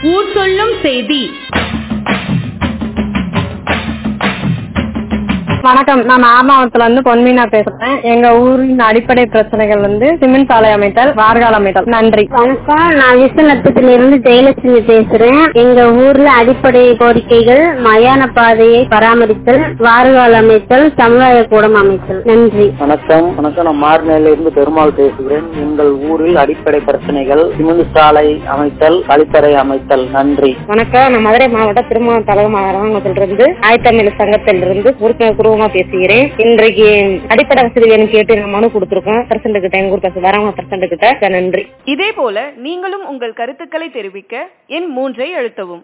ஊர் சொல்லும் செய்தி வணக்கம் நான் நாமாவத்துல இருந்து பொன்மீனா பேசுறேன் எங்க ஊரின் அடிப்படை பிரச்சனைகள் வந்து சிமெண்ட் சாலை அமைத்தல் வார்கால் அமைத்தல் நன்றி வணக்கம் நான் விஸ்வநத்தத்துல இருந்து ஜெயலட்சுமி பேசுறேன் எங்க ஊர்ல அடிப்படை கோரிக்கைகள் மயான பாதையை பராமரித்தல் வாறுகால் அமைத்தல் சமுதாய கூடம் அமைத்தல் நன்றி வணக்கம் வணக்கம் நான் மார்நேல இருந்து பெருமாள் பேசுகிறேன் எங்கள் ஊரில் அடிப்படை பிரச்சனைகள் சிமெண்ட் சாலை அமைத்தல் கழிப்பறை அமைத்தல் நன்றி வணக்கம் நான் மதுரை மாவட்டம் திருமணம் தலைமாவட்டத்தில் இருந்து ஆயத்தமிழ் சங்கத்தில் இருந்து உறுப்பினர் குருவமா பேசுகிறேன் இன்றைக்கு அடிப்படை வசதி வேணும் கேட்டு நான் மனு கொடுத்திருக்கோம் பிரசண்ட் கிட்ட எங்க ஊர் பிரசண்ட் வரவங்க பிரசண்ட் கிட்ட நன்றி இதே போல நீங்களும் உங்கள் கருத்துக்களை தெரிவிக்க எண் மூன்றை அழுத்தவும்